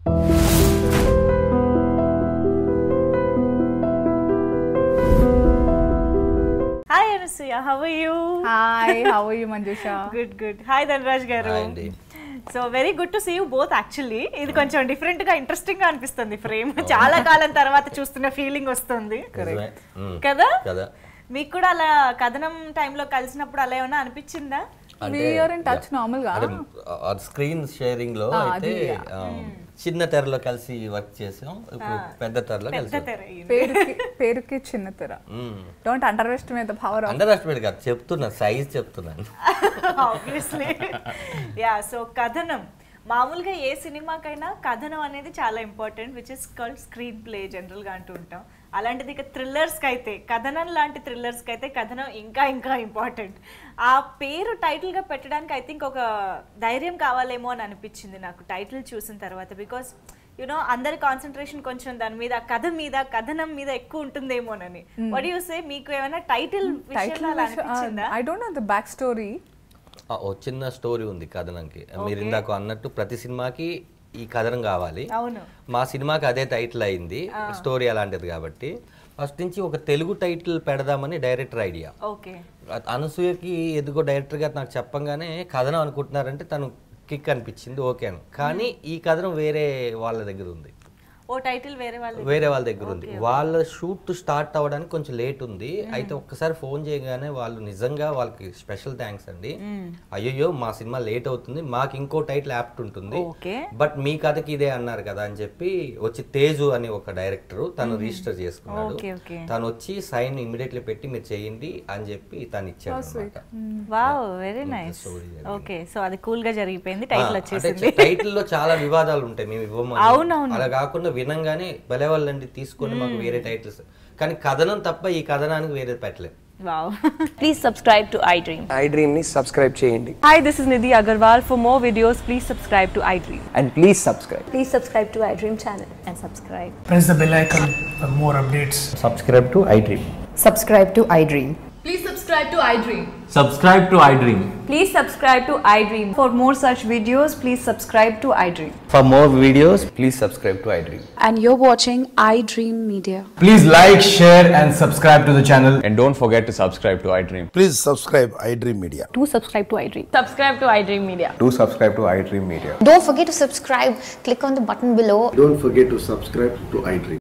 Hi Anasuya how you hi how are you Manjusha good good hi Dhanraj గారు Hi అండి. So very good to see you both actually ఇది కొంచెం different గా interesting గా అనిపిస్తుంది ఫ్రేమ్ చాలా కాలం తర్వాత చూస్తున్న ఫీలింగ్ వస్తుంది నిజమే. మ్మ్. కదా కదా మీకు కూడా అలా కథనం టైంలో కలిసినప్పుడు అలా ఏమైనా అనిపించిందా we are in touch normal గా అంటే స్క్రీన్ షేరింగ్ లో ఆ, అయితే అది, ఆ, చిన్న తెరలో కలిసి వర్క్ చేసాం ఇప్పుడు పెద్ద తెరలో పెద్ద కలిసి తెర అయ్యింది. పేరుకి పేరుకి చిన్న తెర don't underestimate the power of underestimate కాదు చెప్తున్నా సైజ్ చెప్తున్నాను ఆబ్వియస్లీ యా సో కథనం మామూలుగా ఏ సినిమాకైనా కథనం అనేది చాలా important which is called screenplay జనరల్గా అంటూ ఉంటాం అలాంటిది ఇక థ్రిల్లర్స్కి అయితే కథనం లాంటి థ్రిల్లర్స్కి అయితే కథనం ఇంకా ఇంకా ఇంపార్టెంట్ ఆ పేరు టైటిల్గా పెట్టడానికి ఐ థింక్ ఒక ధైర్యం కావాలేమో అని అనిపించింది నాకు టైటిల్ చూసిన తర్వాత బికాస్ యునో అందరి కాన్సన్ట్రేషన్ కొంచెం దాని మీద కథ మీద కథనం మీద ఎక్కువ ఉంటుందేమోనని వడ్ యూ సే మీకు ఏమైనా టైటిల్ విషయంలో అలా అనిపించిందా I don't know the back story ఆ, ఓ చిన్న స్టోరీ ఉంది కథనంకి మీరు ఇందాక అన్నట్టు ప్రతి సినిమాకి ఈ కథనం కావాలి అవును మా సినిమాకి అదే టైటిల్ అయింది స్టోరీ అలాంటిది కాబట్టి ఫస్ట్ నుంచి ఒక తెలుగు టైటిల్ పెడదామని డైరెక్టర్ ఐడియా ఓకే అనసూయకి ఎదుగో డైరెక్టర్ గారు నాకు చెప్పంగానే కథనం అనుకుంటున్నారంటే తను కిక్ అనిపించింది ఓకే అని కానీ ఈ కథనం వేరే వాళ్ళ దగ్గర ఉంది ఓ టైటిల్ వేరే వాళ్ళు వేరే వాళ్ళ దగ్గర ఉంది వాళ్ళ షూట్ స్టార్ట్ అవ్వడానికి కొంచెం లేట్ ఉంది అయితే ఒక్కసారి ఫోన్ చేయగానే వాళ్ళు నిజంగా వాళ్ళకి స్పెషల్ థ్యాంక్స్ అండి అయ్యో మా సినిమా లేట్ అవుతుంది మాకు ఇంకో టైటిల్ యాప్ట్ ఉంటుంది ఓకే బట్ మీ కథకి ఇదే అన్నారు కదా అని చెప్పి వచ్చి తేజు అని ఒక డైరెక్టర్ తను రిజిస్టర్ చేసుకున్నాడు ఓకే ఓకే తను వచ్చి సైన్ ఇమీడియట్లీ పెట్టి మీరు చేయండి అని చెప్పి తను ఇచ్చాడు అన్నమాట. Wow very nice story okay so అది కూల్ గా జరిగిపోయింది టైటిల్ అంటే వచ్చేసింది టైటిల్ లో చాలా వివాదాలు ఉంటాయి మేము ఇవ్వమని అవునవును. అలా కాకుండా వినంగానే బలెవాళ్ళండి తీసుకొని మాకు వేరే టైటిల్స్ కానీ కథనం తప్ప ఈ కథనానికి వేరే పెట్టలేదు wow Please subscribe to iDream. iDream ని సబ్స్క్రైబ్ చేయండి Hi, this is Nidhi Agarwal. For more videos, please subscribe to iDream. And please subscribe Please subscribe to iDream channel and subscribe. press the bell icon for more updates. subscribe to iDream. Subscribe to iDream. Please subscribe to iDream. Subscribe to iDream. Please subscribe to iDream. For more such videos, please subscribe to iDream. For more videos, please subscribe to iDream And you're watching iDream Media. please like, share, and subscribe to the channel. And don't forget to subscribe to iDream. Please subscribe iDream Media. Do subscribe to iDream. Subscribe to iDream Media. Do subscribe to iDream Media. Don't forget to subscribe. Click on the button below Don't forget to subscribe to iDream.